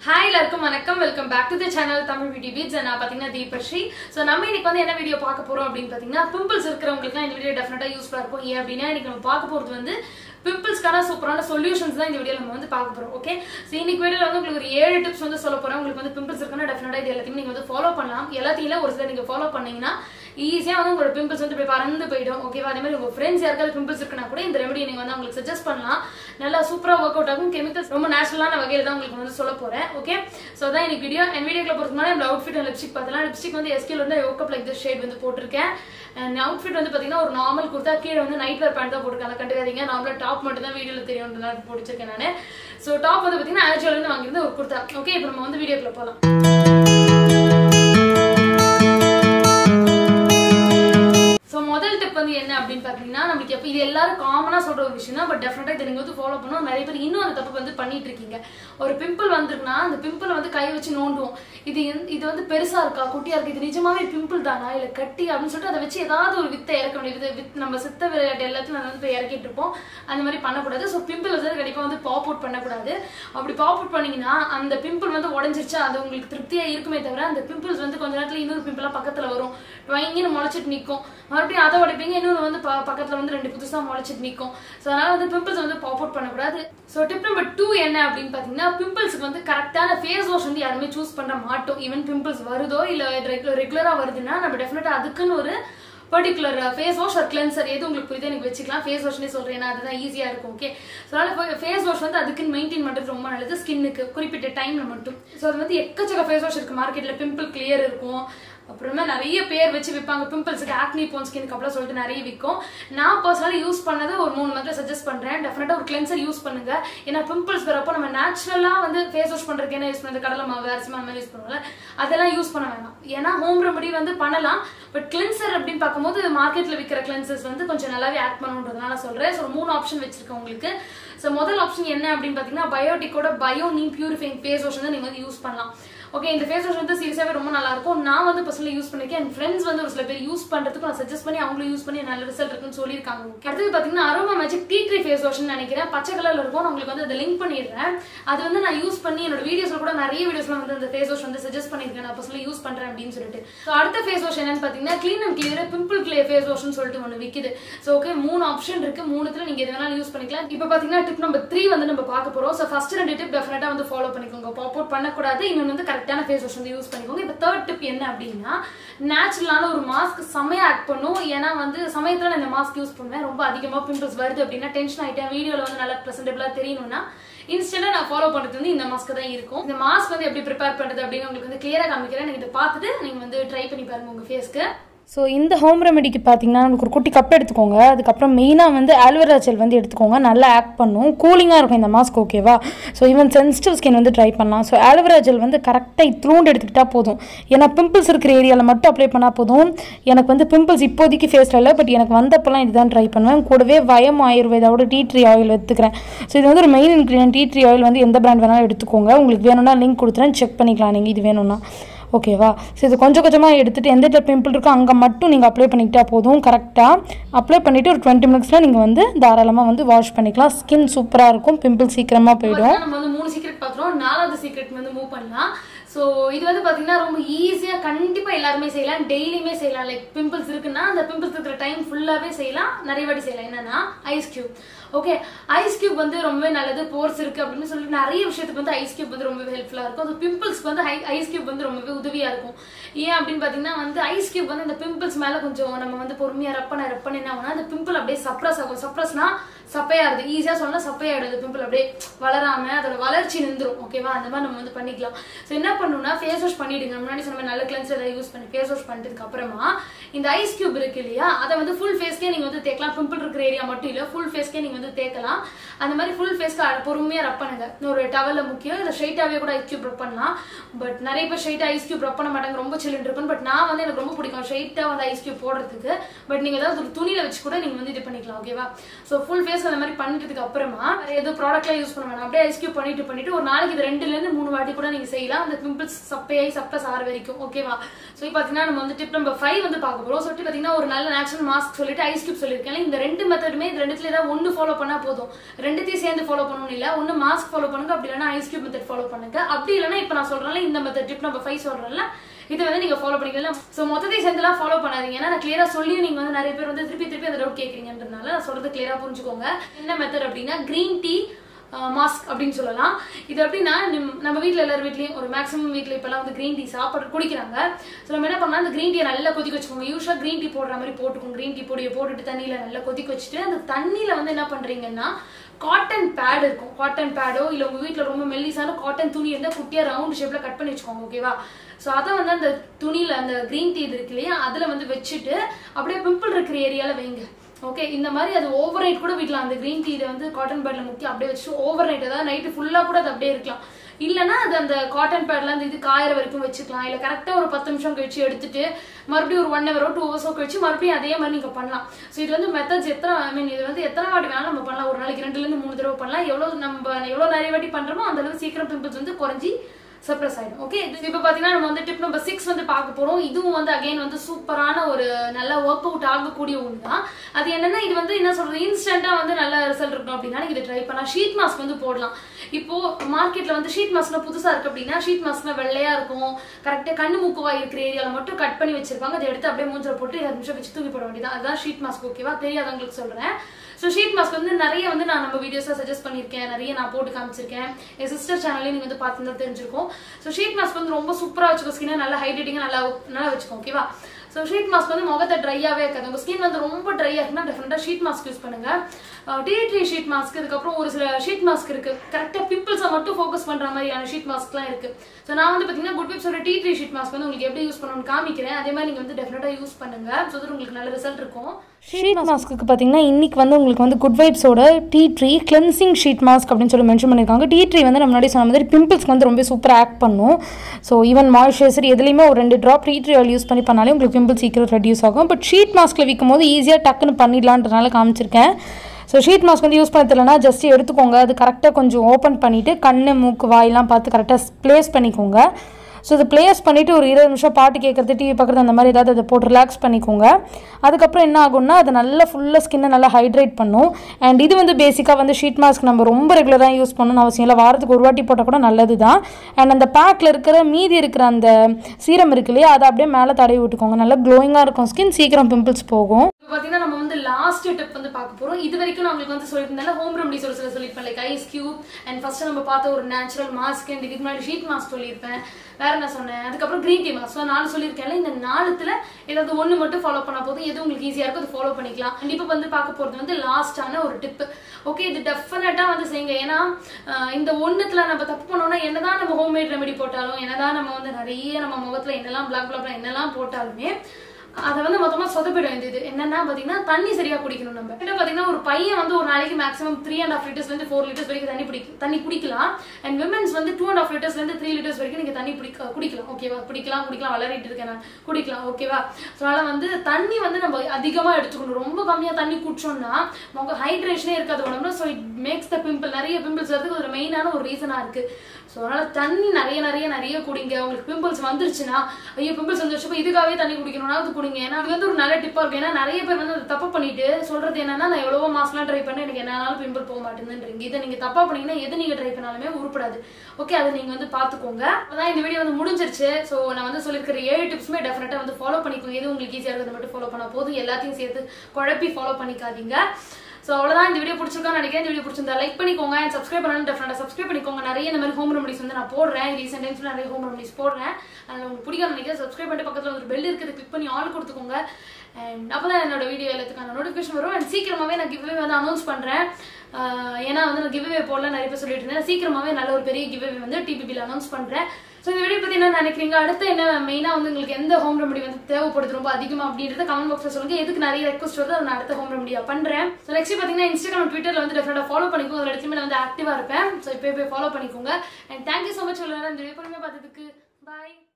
Hi எல்லாருக்கும் வணக்கம் welcome back to the channel Tamil beauty beats நான் பார்த்தீங்கன்னா தீபஸ்ரீ ஸோ நம்ம இன்னைக்கு வந்து என்ன வீடியோ பார்க்க போறோம் அப்படின்னு பார்த்தீங்கன்னா பிம்பிள்ஸ் இருக்கிறவங்களுக்கு இந்த வீடியோ டெஃபினட்டா யூஸ்ஃபுல்லாக இருக்கும் ஏன் அப்படின்னா இன்னைக்கு நம்ம பார்க்க போறது வந்து பிம்பிள்ஸ்க்கான சூப்பரான சொல்யூஷன்ஸ் தான் இந்த வீடியோ நம்ம வந்து பார்க்க போறோம் ஓகே ஸோ இன்னைக்கு வீடியோல வந்து உங்களுக்கு ஒரு ஏழு டிப்ஸ் வந்து சொல்ல போறேன் உங்களுக்கு வந்து பிம்பிள்ஸ் இருக்குன்னா டெஃபினட்டா இது எல்லாத்தையும் நீங்க வந்து ஃபாலோ பண்ணலாம் எல்லாத்தையும் ஒரு சில நீங்க ஃபாலோ பண்ணீங்கன்னா ஈஸியா வந்து உங்களோட பிம்பிள்ஸ் வந்து இப்படி பறந்து போயிடும் ஓகேவா அதே மாதிரி உங்க ஃப்ரெண்ட்ஸ் யாருக்காவது பிம்பிள்ஸ் இருக்குன்னா கூட இந்த ரெமெடி நீங்க வந்து அவங்களுக்கு சஜஸ்ட் பண்ணலாம் நல்லா சூப்பரா ஒர்க் அவுட் ஆகும் கெமிக்கல்ஸ் ரொம்ப நேச்சுரலான வகையில தான் உங்களுக்கு வந்து சொல்ல போறேன் ஓகே ஸோ தான் இன்னைக்கு வீடியோ என் வீடியோக்குள்ள பொறுத்த மாதிரி நம்ம அவுட்ஃபிட் அண்ட் லிப்ஸ்டிக் பார்த்தலாம் லிப்ஸ்டிக் வந்து எஸ்கில் வந்து ஓக்கப் லைக் திஸ் ஷேட் வந்து போட்டிருக்கேன் அண்ட் அவுட்ஃபிட் வந்து பாத்தீங்கன்னா ஒரு நார்மல் குர்த்தா கீழே வந்து நைட் வேர் பேண்ட் தான் போட்டிருக்காங்க கண்டுக்காதீங்க நார்மலா டாப் மட்டும் தான் வீடியோல தெரியும் போட்டுச்சிருக்கேன் நான் ஸோ டாப் வந்து பாத்தீங்கன்னா ஆக்சுவல் வந்து வாங்கியிருந்த ஒரு குர்த்தா ஓகே இப்போ நம்ம வந்து வீடியோக்குள்ள போகலாம் ஸோ முதல் டிப் வந்து என்ன அப்படின்னு பார்த்தீங்கன்னா நம்மளுக்கு எப்போ இது எல்லாரும் காமனாக சொல்ற ஒரு விஷயம் தான் பட் டெஃபினட்டாக இதை நீங்கள் வந்து ஃபாலோ பண்ணணும் நிறைய பேர் இன்னும் அந்த தப்பு வந்து பண்ணிட்டு இருக்கீங்க ஒரு பிம்பிள் வந்திருக்குன்னா அந்த பிம்பிளை வந்து கை வச்சு நோண்டுவோம் இது எந்த- இது வந்து பெருசா இருக்கா குட்டியா இருக்கு இது நிஜமாவே பிம்பிள் தானா இல்ல கட்டி அப்படின்னு சொல்லிட்டு அதை வச்சு ஏதாவது ஒரு வித்தை இறக்க வேண்டியது வித் நம்ம சித்த விளையாட்டு எல்லாத்தையும் நம்ம வந்து போய் இறக்கிட்டு இருப்போம் அந்த மாதிரி பண்ணக்கூடாது ஸோ பிம்பிள் வந்து கண்டிப்பா வந்து பாப் அவுட் பண்ணக்கூடாது அப்படி பாப் அவுட் பண்ணீங்கன்னா அந்த பிம்பிள் வந்து உடஞ்சிருச்சா அது உங்களுக்கு திருப்தியா இருக்குமே தவிர அந்த பிம்பிள்ஸ் வந்து கொஞ்ச நேரத்துல இன்னொரு பிம்பிளா பக்கத்துல வரும் வைங்கன்னு முளைச்சிட்டு நிக்கும் மறுபடியும் அதை உடைப்பீங்க இன்னொன்று வந்து ப- பக்கத்துல வந்து ரெண்டு புதுசா முளைச்சிட்டு நிக்கும் ஸோ அதனால வந்து பிம்பிள்ஸ் வந்து பாப் அவுட் பண்ணக்கூடாது ஸோ டிப் நம்பர் டூ என்ன அப்படின்னு பாத்தீங்கன்னா பிம்பிள்ஸ்க்கு வந்து கரெக்டான ஃபேஸ் வாஷ் வந்து யாருமே சூஸ் பண்ண மாட்டோம் ஈவன் பிம்பிள்ஸ் வருதோ இல்ல ரெகுலரா வருதுன்னா நம்ம டெஃபினட்டா அதுக்குன்னு ஒரு பர்டிகுலர் ஃபேஸ் வாஷ் ஒரு கிளென்சர் எது உங்களுக்கு புரியுது எனக்கு வச்சுக்கலாம் ஃபேஸ் வாஷ்னே சொல்றேன் ஏன்னா அதுதான் ஈஸியா இருக்கும் ஓகே ஸோ அதனால ஃபேஸ் வாஷ் வந்து அதுக்குன்னு மெயின்டைன் பண்றது ரொம்ப நல்லது ஸ்கின்னுக்கு குறிப்பிட்ட டைம்ல மட்டும் ஸோ அது வந்து எக்கச்சக்க ஃபேஸ் வாஷ் இருக்கு மார்க்கெட்ல பிம்பிள் கிளியர் இருக்கும் அப்புறமா நிறைய பேர் வச்சு விற்பாங்க பிம்பிள்ஸ்க்கு ஆக்னி போன் ஸ்கின்க்கு அப்படிலாம் சொல்லிட்டு நிறைய விற்கும் நான் பர்சனலி யூஸ் பண்ணது ஒரு மூணு மந்த்ல சஜஸ்ட் பண்றேன் டெஃபினட்டா ஒரு கிளென்சர் யூஸ் பண்ணுங்க ஏன்னா பிம்பிள்ஸ் வரப்போ நம்ம நேச்சுரலா வந்து ஃபேஸ் வாஷ் பண்றதுக்கு என்ன யூஸ் பண்ணுறது கடலை மாவு அரிசி மாவு மாதிரி யூஸ் பண்ணுவோம்ல அதெல்லாம் யூஸ் பண்ண வேணாம் ஏன்னா ஹோம் ரெமடி வந்து பண்ணலாம் பட் கிளென்சர் அப்படின்னு பார்க்கும்போது மார்க்கெட்ல விற்கிற கிளென்சர்ஸ் வந்து கொஞ்சம் நல்லாவே ஆக்ட் பண்ணுன்றதுனால சொல்றேன் ஸோ மூணு ஆப்ஷன் வச்சிருக்கேன் உங்களுக்கு ஸோ முதல் ஆப்ஷன் என்ன அப்படின்னு பார்த்தீங்கன்னா பயோட்டிக்கோட bio neem purifying face wash வந்து நீங்க வந்து யூஸ் பண்ணலாம் ஓகே இந்த ஃபேஸ் வாஷ் வந்து சீரியஸாவே ரொம்ப நல்லா இருக்கும் நான் வந்து பர்சனலி யூஸ் பண்ணிருக்கேன் என் ஃப்ரெண்ட்ஸ் வந்து ஒரு சில பேர் யூஸ் பண்றதுக்கு நான் சஜஸ்ட் பண்ணி அவங்களும் யூஸ் பண்ணி நல்ல ரிசல்ட் இருக்குன்னு சொல்லியிருக்காங்க Okay. அடுத்தது பாத்தீங்கன்னா aroma magic tea tree face வாஷ்னு நினைக்கிறேன் பச்சை கலர்ல இருக்கும் நான் உங்களுக்கு வந்து அதை லிங்க் பண்ணிடுறேன் அது வந்து நான் யூஸ் பண்ணி என்னோட வீடியோஸ்ல கூட நிறைய வீடியோஸ்ல வந்து அந்த ஃபேஸ் வாஷ் வந்து சஜஸ்ட் பண்ணிருக்கேன் நான் பர்சனலி யூஸ் பண்றேன் அப்படின்னு சொல்லிட்டு ஸோ அடுத்த ஃபேஸ் வாஷ் என்னன்னு பாத்தீங்கன்னா clean and clear pimple clear face வாஷ்னு சொல்லிட்டு ஒன்று விக்குது ஸோ ஓகே மூணு ஆப்ஷன் இருக்கு மூணுத்துல நீங்க எது வேணாலும் யூஸ் பண்ணிக்கலாம் இப்போ பாத்தீங்கன்னா டிப் நம்பர் த்ரீ வந்து நம்ம பார்க்க போறோம் ஸோ ஃபர்ஸ்ட் ரெண்டு டிப் டெஃபினட்டா வந்து ஃபாலோ பண்ணிக்கோங்க பாப் அவுட் பண்ணக்கூடாது இன்னொன்று வந்து கரெக்டான ஃபேஸ் வாஷ் வந்து யூஸ் பண்ணிக்கோங்க இப்போ தேர்ட் டிப் என்ன அப்படின்னா நேச்சுரலான ஒரு மாஸ்க் செமையா ஆக்ட் பண்ணும் ஏன்னா வந்து சமயத்துல நான் இந்த மாஸ்க் யூஸ் பண்ணுவேன் ரொம்ப அதிகமா பிம்பிள்ஸ் வருது அப்படின்னா டென்ஷன் ஆயிட்டேன் வீடியோல வந்து நல்லா ப்ரெசென்டபிளா தெரியணும்னா இன்ஸ்டன்டா நான் ஃபாலோ பண்றது வந்து இந்த மாஸ்க் தான் இருக்கும் இந்த மாஸ்க் வந்து எப்படி ப்ரிப்பேர் பண்றது அப்படின்னு உங்களுக்கு வந்து கிளியரா காமிக்கிறேன் நீங்க இதை பார்த்துட்டு நீங்க வந்து ட்ரை பண்ணி பாருங்க உங்க ஃபேஸ்க்கு ஸோ இந்த ஹோம் ரெமெடிக்கு பார்த்தீங்கன்னா நமக்கு ஒரு குட்டி கப் எடுத்துக்கோங்க அதுக்கப்புறம் மெயினாக வந்து ஆல்வரா ஜெல் வந்து எடுத்துக்கோங்க நல்லா ஆக்ட் பண்ணும் கூலிங்காக இருக்கும் இந்த மாஸ்க் ஓகேவா ஸோ ஈவன் சென்சிட்டிவ் ஸ்கின் வந்து ட்ரை பண்ணலாம் ஸோ ஆல்வரா ஜெல் வந்து கரெக்டாக இத்லூண்டு எடுத்துக்கிட்டால் போதும் ஏன்னா பிம்பிள்ஸ் இருக்கிற ஏரியாவில் மட்டும் அப்ளை பண்ணால் போதும் எனக்கு வந்து பிம்பிள்ஸ் இப்போதைக்கு ஃபேஸில் இல்லை பட் எனக்கு வந்தப்பெல்லாம் இதுதான் ட்ரை பண்ணுவேன் கூடவே வயம் ஆயுர்வேதாவோட டீ ட்ரீ ஆயில் எடுத்துக்கிறேன் ஸோ இது வந்து ஒரு main ingredient tea tree oil வந்து எந்த பிராண்ட் வேணாலும் எடுத்துக்கோங்க உங்களுக்கு வேணும்னா லிங்க் கொடுத்துறேன் செக் பண்ணிக்கலாம் நீங்கள் இது வேணும்னா ஓகேவா ஸோ இது கொஞ்சம் கொஞ்சமாக எடுத்துகிட்டு எந்த இடத்துல பிம்பிள் இருக்கோ அங்கே மட்டும் நீங்கள் அப்ளை பண்ணிக்கிட்டா போதும் கரெக்டாக அப்ளை பண்ணிவிட்டு ஒரு டுவெண்ட்டி மினிட்ஸில் நீங்கள் வந்து தாராளமாக வந்து வாஷ் பண்ணிக்கலாம் ஸ்கின் சூப்பராக இருக்கும் பிம்பிள் சீக்கிரமாக போயிடும் பாத்தீங்கன்னா நம்ம வந்து மூணு சீக்ரெட் பாத்துறோம் நாலாவது சீக்ரெட் வந்து மூவ் பண்ணலாம் சோ இது வந்து பாத்தீங்கன்னா ரொம்ப ஈஸியா கண்டிப்பா எல்லாருமே செய்யலாம் டெய்லியுமே செய்யலாம் லைக் பிம்பிள்ஸ் இருக்குன்னா அந்த பிம்பிள்ஸ் இருக்கிற டைம் ஃபுல்லாவே செய்யலாம் நிறைய வாட்டி செய்யலாம் என்னன்னா ice cube okay ice cube வந்து ரொம்பவே நல்லது போர்ஸ் இருக்கு அப்படின்னு சொல்லிட்டு நிறைய விஷயத்துக்கு வந்து ஐஸ் கியூப் வந்து ரொம்பவே ஹெல்ப்ஃபுல்லா இருக்கும் அது பிம்பிள்ஸ்க்கு வந்து ஐஸ் கியூப் வந்து ரொம்பவே உதவியா இருக்கும் ஏன் அப்படின்னு பாத்தீங்கன்னா வந்து ஐஸ் கியூப் வந்து இந்த பிம்பிள்ஸ் மேல கொஞ்சம் நம்ம வந்து பொறுமையா ரப்பன ரப்பன என்ன ஆகும்னா அந்த பிம்பிள் அப்படியே சப்ரஸ் ஆகும் சப்ரஸ்னா சப்பையாடுது ஈஸியா சொன்னா சப்பையாடுது பிம்பிள் அப்படியே வளராம அதோட வளர்ச்சி நின்றுரும் ஓகேவா அந்த மாதிரி நம்ம வந்து பண்ணிக்கலாம் ஸோ என்ன பண்ணணும்னா ஃபேஸ் வாஷ் பண்ணிடுங்க முன்னாடி சொன்ன நல்ல கிளென்சர் ஏதாவது யூஸ் பண்ணி ஃபேஸ் வாஷ் பண்ணதுக்கு அப்புறமா இந்த ஐஸ் கியூப் இருக்கு இல்லையா அதை வந்து ஃபுல் ஃபேஸ்க்கே நீங்க வந்து தேக்கலாம் பிம்பிள் இருக்கிற ஏரியா மட்டும் இல்ல ஃபுல் ஃபேஸ்க்கே நீங்க வந்து தேக்கலாம் அந்த மாதிரி ஃபுல் ஃபேஸ்க்கு பொறுமையா ரப் பண்ணுங்க ஒரு டவல்ல முக்கியம் இல்லை ஸ்ட்ரைட்டாவே கூட ஐஸ் கியூப் ரப் பண்ணலாம் பட் நிறைய பேர் ஸ்ட்ரைட்டா ஐஸ் கியூப் ரப் பண்ண மாட்டாங்க ரொம்ப சில்லுன்னு இருக்கும் பட் நான் வந்து எனக்கு ரொம்ப பிடிக்கும் ஸ்ட்ரைட்டா வந்து ஐஸ் கியூப் போடுறதுக்கு பட் நீங்க ஏதாவது ஒரு துணியில வச்சு கூட நீங்க வந்து இது பண்ணிக்கலாம் ஓகேவா ஸோ ஃபுல் ஃபேஸ் அந்த மாதிரி பண்ணிட்டதுக்கு அப்புறமா வேற எதுவும் ப்ராடக்ட்லாம் யூஸ் பண்ண வேணாம் அப்படியே ஐஸ் கியூப் பண்ணிட்டு பண்ணிட்டு ஒரு நாளைக்கு இது ரெண்டுல இருந்து மூணு வாட்டி கூட நீங்க செய்யலாம் அந்த பிம்பிள்ஸ் சப்பையாய் சப்பஸ் ஆற வரைக்கும் ஓகேவா ஸோ இப்போ பாத்தீங்கன்னா நம்ம வந்து டிப் நம்பர் ஃபைவ் வந்து பார்க்க போறோம் சொல்லிட்டு பாத்தீங்கன்னா ஒரு நல்ல நேச்சுரல் மாஸ்க் சொல்லிட்டு ஐஸ் கியூப் சொல்லியிருக்கேன் இந்த ரெண்டு மெத்தடுமே இது ரெண்டுத்துல ஏதாவது ஒன்று ஃபாலோ ஃபாலோ பண்ணா போதும் ரெண்டுத்தையும் சேர்ந்து ஃபாலோ பண்ணணும் இல்ல ஒன்னு மாஸ்க் ஃபாலோ பண்ணுங்க அப்படி இல்லைன்னா ஐஸ் கியூப் மெத்தட் ஃபாலோ பண்ணுங்க அப்படி இல்லைன்னா இப்போ நான் சொல்றேன்ல இந்த மெத்தட் டிப் நம்பர் ஃபைவ் சொல்றேன்ல இதை வந்து நீங்க ஃபாலோ பண்ணிக்கலாம் ஸோ மொத்தத்தையும் சேர்ந்துலாம் ஃபாலோ பண்ணாதீங்க ஏன்னா நான் கிளியரா சொல்லி நீங்க வந்து நிறைய பேர் வந்து திருப்பி திருப்பி அந்த டவுட் கேட்குறீங்கன்றதுனால நான் சொல்றது கிளியரா புரிஞ்சுக்கோங்க என்ன மெத்தட் அப்படின்னா கிரீன் டீ மாஸ்க் அப்படின்னு சொல்லலாம் இது எப்படின்னா நிம்- நம்ம வீட்ல எல்லார் வீட்லயும் ஒரு மேக்ஸிமம் வீட்ல இப்பெல்லாம் வந்து கிரீன் டீ சாப்பிட குடிக்கிறாங்க ஸோ நம்ம என்ன பண்ணலாம் அந்த கிரீன் டீயை நல்லா கொதிக்க வச்சுக்கோங்க யூஸ்வலாக கிரீன் டீ போடுற மாதிரி போட்டுக்கோங்க கிரீன் டீ பொடியை போட்டுட்டு தண்ணியில நல்லா கொதிக்க வச்சுட்டு அந்த தண்ணியில வந்து என்ன பண்றீங்கன்னா காட்டன் பேட் இருக்கும் காட்டன் பேடோ இல்ல உங்க வீட்ல ரொம்ப மெல்லிசான காட்டன் துணி இருந்தா குட்டியா ரவுண்ட் ஷேப்ல கட் பண்ணி வச்சுக்கோங்க ஓகேவா சோ அதை வந்து அந்த துணியில அந்த கிரீன் டீ இருக்கு இல்லையா அதுல வந்து வச்சுட்டு அப்படியே பிம்பிள் இருக்கிற ஏரியால வைங்க ஓகே இந்த மாதிரி அது ஓவர் நைட் கூட விடலாம் அந்த கிரீன் டீ வந்து காட்டன் பேட்ல முக்கி அப்படியே வச்சுட்டு ஓவர் நைட் அதாவது நைட்டு ஃபுல்லா கூட அது அப்படியே இருக்கலாம் இல்லைன்னா அது அந்த காட்டன் பேட்ல அந்த இது காயற வரைக்கும் வச்சுக்கலாம் இல்ல கரெக்டா ஒரு பத்து நிமிஷம் கழிச்சு எடுத்துட்டு மறுபடியும் ஒரு ஒன் ஹவரோ டூ ஹவர்ஸோ கழிச்சு மறுபடியும் அதே மாதிரி நீங்க பண்ணலாம் ஸோ இது வந்து மெத்தட்ஸ் எத்தனை ஐ மீன் இது வந்து எத்தனை வாட்டி வேணாலும் நம்ம பண்ணலாம் ஒரு நாளைக்கு ரெண்டுல இருந்து மூணு தடவை பண்ணலாம் எவ்வளவு நம்ம எவ்வளவு நிறைய வாட்டி பண்றோமோ அந்த அளவுக்கு சீக்கிரம் பிம்பிள்ஸ் வந்து குறைஞ்சி சப்ரஸ் ஆயிடும் ஓகே இப்போ பாத்தீங்கன்னா நம்ம வந்து டிப் நம்பர் சிக்ஸ் வந்து பார்க்க போறோம் இதுவும் வந்து அகைன் வந்து சூப்பரான ஒரு நல்ல ஒர்க் அவுட் ஆகக்கூடிய ஒன்று தான் அது என்னன்னா இது வந்து என்ன சொல்றது இன்ஸ்டன்டா வந்து நல்ல ரிசல்ட் இருக்கணும் அப்படின்னா நீங்க இதை ட்ரை பண்ணலாம் ஷீட் மாஸ்க் வந்து போடலாம் இப்போ மார்க்கெட்ல வந்து ஷீட் மாஸ்க்ல புதுசா இருக்கு அப்படின்னா ஷீட் மாஸ்க்ல வெள்ளையா இருக்கும் கரெக்டா கண்ணு மூக்குவா இருக்கிற ஏரியால மட்டும் கட் பண்ணி வச்சிருப்பாங்க அதை எடுத்து அப்படியே மூஞ்சில போட்டு இருபது நிமிஷம் வச்சு தூக்கி போட வேண்டியது அதுதான் ஷீட் மாஸ்க் ஓகேவா தெரியாதவங்களுக்கு சொல்றேன் ஸோ ஷீட் மாஸ்க் வந்து நிறைய வந்து நான் நம்ம வீடியோஸ்ல சஜஸ்ட் பண்ணியிருக்கேன் நிறைய நான் போட்டு காமிச்சிருக்கேன் என் சிஸ்டர் சேனல்லையும் நீங்க வந்து பார்த்துருந்தா தெரிஞ்சிருக்கும் ஸோ ஷீட் மாஸ்க் வந்து ரொம்ப சூப்பரா வச்சுக்கோ ஸ்கின் நல்லா ஹைட்ரேட்டிங்கா நல்லா நல்லா வச்சுக்கோ ஓகேவா ஸோ ஷீட் மாஸ்க் வந்து முகத்தை ட்ரையாவே இருக்காது உங்க ஸ்கின் வந்து ரொம்ப ட்ரையா இருக்குன்னா டெஃபினட்டா ஷீட் மாஸ்க் யூஸ் பண்ணுங்க டி ட்ரீ ஷீட் மாஸ்க் இதுக்கப்புறம் ஒரு சில ஷீட் மாஸ்க் இருக்கு கரெக்டா பிம்பிள்ஸை மட்டும் ஃபோக்கஸ் பண்ற மாதிரியான ஷீட் மாஸ்க்லாம் இருக்கு ஸோ நான் வந்து பாத்தீங்கன்னா குட் விப்ஸோட டி ட்ரீ ஷீட் மாஸ்க் வந்து உங்களுக்கு எப்படி யூஸ் பண்ணணும்னு காமிக்கிறேன் அதே மாதிரி நீங்க வந்து டெஃபினட்டா யூஸ் பண்ணுங்க ஸோ தட் உங்களுக்கு நல்ல ரிசல்ட் இருக்கும் ஷீட் மாஸ்க்கு பார்த்தீங்கன்னா இன்னைக்கு வந்து உங்களுக்கு வந்து குட் வைப்ஸோட tea tree cleansing sheet mask அப்படின்னு சொல்லி மென்ஷன் பண்ணியிருக்காங்க டீ ட்ரீ வந்து நம்ம முன்னாடி சொன்ன மாதிரி பிம்பிள்ஸ்க்கு வந்து ரொம்ப சூப்பராக ஆக்ட் பண்ணும் ஸோ ஈவன் மாய்ஸ்சரைசர் எதுலேயுமே ஒரு ரெண்டு drop tea tree oil use பண்ணி பண்ணாலே உங்களுக்கு பிம்பிள் சீக்கிரம் ரெடியூஸ் ஆகும் பட் ஷீட் மாஸ்க்கில் விற்கும் போது ஈஸியாக டக்குன்னு பண்ணிடலான்றனால காமிச்சிருக்கேன் ஸோ ஷீட் மாஸ்க் வந்து யூஸ் பண்ண தெரியலனா ஜஸ்ட் எடுத்துக்கோங்க அது கரெக்டாக கொஞ்சம் ஓப்பன் பண்ணிவிட்டு கண் மூக்கு வாயெல்லாம் பார்த்து கரெக்டாக ப்ளேஸ் பண்ணிக்கோங்க ஸோ இது ப்ளேஸ் பண்ணிவிட்டு ஒரு இருபது நிமிஷம் பாட்டு கேட்குறது டிவி பார்க்குறது அந்த மாதிரி ஏதாவது அதை போட்டு ரிலாக்ஸ் பண்ணிக்கோங்க அதுக்கப்புறம் என்ன ஆகும்னா அது நல்லா ஃபுல்லாக ஸ்கின்னை நல்லா ஹைட்ரேட் பண்ணும் அண்ட் இது வந்து பேசிக்காக வந்து ஷீட் மாஸ்க் நம்ம ரொம்ப ரெகுலராக யூஸ் பண்ணணும்னு அவசியம் இல்லை வாரத்துக்கு ஒரு வாட்டி போட்டால் கூட நல்லது தான் அண்ட் அந்த பேக்கில் இருக்கிற மீதி இருக்கிற அந்த சீரம் இருக்கு இல்லையா அதை அப்படியே மேலே தடவி விட்டுக்கோங்க நல்லா க்ளோயிங்காக இருக்கும் ஸ்கின் சீக்கிரம் பிம்பிள்ஸ் போகும் இப்போ பார்த்தீங்கன்னா நம்ம வந்து லாஸ்ட் டிப் வந்து பார்க்க போறோம் இது வரைக்கும் நான் உங்களுக்கு வந்து சொல்லியிருந்தேன் ஹோம் ரெமடிஸ் ஒரு சில சொல்லியிருப்பேன் like ice cube and first நம்ம பார்த்த ஒரு நேச்சுரல் மாஸ்க் அண்ட் இதுக்கு முன்னாடி ஷீட் மாஸ்க் சொல்லியிருப்பேன் வேற என்ன சொன்னேன் அதுக்கப்புறம் க்ரீன் டீ மாஸ்க் ஸோ நாலு சொல்லியிருக்கேன்ல இந்த நாலுத்துல ஏதாவது ஒன்று மட்டும் ஃபாலோ பண்ணா போதும் எது உங்களுக்கு ஈஸியாக இருக்கோ அது ஃபாலோ பண்ணிக்கலாம் அண்ட் இப்போ வந்து பார்க்க போகிறது வந்து லாஸ்டான ஒரு டிப் ஓகே இது டெஃபினட்டாக வந்து செய்யுங்க ஏன்னா ஆஹ் இந்த ஒன்றுத்துல நம்ம தப்பு பண்ணோம்னா என்னதான் நம்ம ஹோம்மேட் ரெமெடி போட்டாலும் என்னதான் நம்ம வந்து நிறைய நம்ம முகத்துல என்னெல்லாம் பிளாக் பிளாக் என்னெல்லாம் போட்டாலுமே அதை வந்து மொத்தமா சொதப்பிடும் இந்த இது என்னன்னா பாத்தீங்கன்னா தண்ணி சரியா குடிக்கணும் நம்ம கிட்ட பாத்தீங்கன்னா ஒரு பையன் வந்து ஒரு நாளைக்கு மேக்ஸிமம் த்ரீ அண்ட் ஆஃப் லிட்டர்ஸ்ல இருந்து ஃபோர் லிட்டர்ஸ் வரைக்கும் தண்ணி பிடிக்கும் தண்ணி குடிக்கலாம் அண்ட் விமன்ஸ் வந்து டூ அண்ட் ஆஃப் லிட்டர்ஸ்ல இருந்து த்ரீ லிட்டர்ஸ் வரைக்கும் நீங்க தண்ணி பிடிக்க குடிக்கலாம் ஓகேவா பிடிக்கலாம் குடிக்கலாம் வளரிட்டு இருக்கேன் நான் குடிக்கலாம் ஓகேவா ஸோ அதனால வந்து தண்ணி வந்து நம்ம அதிகமா எடுத்துக்கணும் ரொம்ப கம்மியா தண்ணி குடிச்சோம்னா உங்க ஹைட்ரேஷனே இருக்காது உடம்புல so it makes the pimple நிறைய பிம்பிள்ஸ் வரதுக்கு ஒரு மெயினான ஒரு ரீசனா இருக்கு ஸோ அதனால தண்ணி நிறைய நிறைய நிறைய குடிங்க உங்களுக்கு பிம்பிள்ஸ் வந்துருச்சுன்னா ஐயோ பிம்பிள்ஸ் வந்துருச்சு இதுக்காகவே தண்ணி குடிக்கணும்னா அது குடிங்க ஏன்னா அது வந்து ஒரு நல்ல டிப்பா இருக்கும் ஏன்னா நிறைய பேர் வந்து அதை தப்பு பண்ணிட்டு சொல்றது என்னன்னா நான் எவ்வளவோ மாசம்லாம் ட்ரை பண்ணேன் எனக்கு என்னாலும் பிம்பிள் போக மாட்டேங்குதுன்றீங்க இதை நீங்க தப்பா பண்ணீங்கன்னா எது நீங்க ட்ரை பண்ணாலுமே உருப்படாது ஓகே அதை நீங்க வந்து பாத்துக்கோங்க அதான் இந்த வீடியோ வந்து முடிஞ்சிருச்சு ஸோ நான் வந்து சொல்லியிருக்கிற ஏழு டிப்ஸுமே டெஃபினட்டா வந்து ஃபாலோ பண்ணிக்கோங்க எது உங்களுக்கு ஈஸியா இருக்கிறது மட்டும் ஃபாலோ பண்ணா போதும் எல்லாத்தையும் சேர்த்து குழப்பி ஃபாலோ பண்ணிக்காதீங்க ஸோ அவ்வளோதான் இந்த வீடியோ பிடிச்சிருக்கான்னு நினைக்கிறேன் இந்த வீடியோ பிடிச்சிருந்தா லைக் பண்ணிக்கோங்க அண்ட் சப்ஸ்கிரைப் பண்ணணும் டெஃபினட்டாக சப்ஸ்கிரைப் பண்ணிக்கோங்க நிறைய இந்த மாதிரி ஹோம் ரெமடிஸ் வந்து நான் போடுறேன் ரீசெண்ட் டைம்ஸ்ல நிறைய ஹோம் ரெமடிஸ் போடுறேன் அதில் உங்களுக்கு பிடிக்கும் நினைக்கிறேன் சப்ஸ்கிரைப் பண்ணிட்டு பக்கத்தில் ஒரு பெல் இருக்குது கிளிக் பண்ணி ஆல் கொடுத்துக்கோங்க அண்ட் அப்போ தான் என்னோட வீடியோ எல்லாத்துக்கான நோட்டிஃபிகேஷன் வரும் அண்ட் சீக்கிரமாகவே நான் கிவ்வே வந்து அனௌன்ஸ் பண்ணுறேன் ஏன்னா வந்து நான் கிவ்வே போடல நிறைய பேர் சொல்லிட்டு இருந்தேன் சீக்கிரமாகவே நல்ல ஒரு பெரிய கிவ்வே வந்து டிபிபியில் அனௌன்ஸ் பண்ணுறேன் ஸோ இந்த வீடியோ பற்றி என்ன நினைக்கிறீங்க அடுத்து என்ன மெயினாக வந்து உங்களுக்கு எந்த ஹோம் ரெமடி வந்து தேவைப்படுது ரொம்ப அதிகமாக அப்படின்றத கமெண்ட் பாக்ஸில் சொல்லுங்க எதுக்கு நிறைய ரெக்வஸ்ட் வருது அதை நான் அடுத்த ஹோம் ரெமடியாக பண்ணுறேன் ஸோ நெக்ஸ்ட் பார்த்தீங்கன்னா இன்ஸ்டாகிராம் ட்விட்டரில் வந்து டெஃபினட்டாக ஃபாலோ பண்ணிக்கோங்க அதில் இடத்துலையுமே நான் வந்து ஆக்டிவாக இருப்பேன் ஸோ இப்போ போய் ஃபாலோ பண்ணிக்கோங்க அண்ட் தேங்க்யூ ஸோ மச் எல்லாரும் இந்த வீடியோ பொறுமையாக பார்த்ததுக்கு பாய்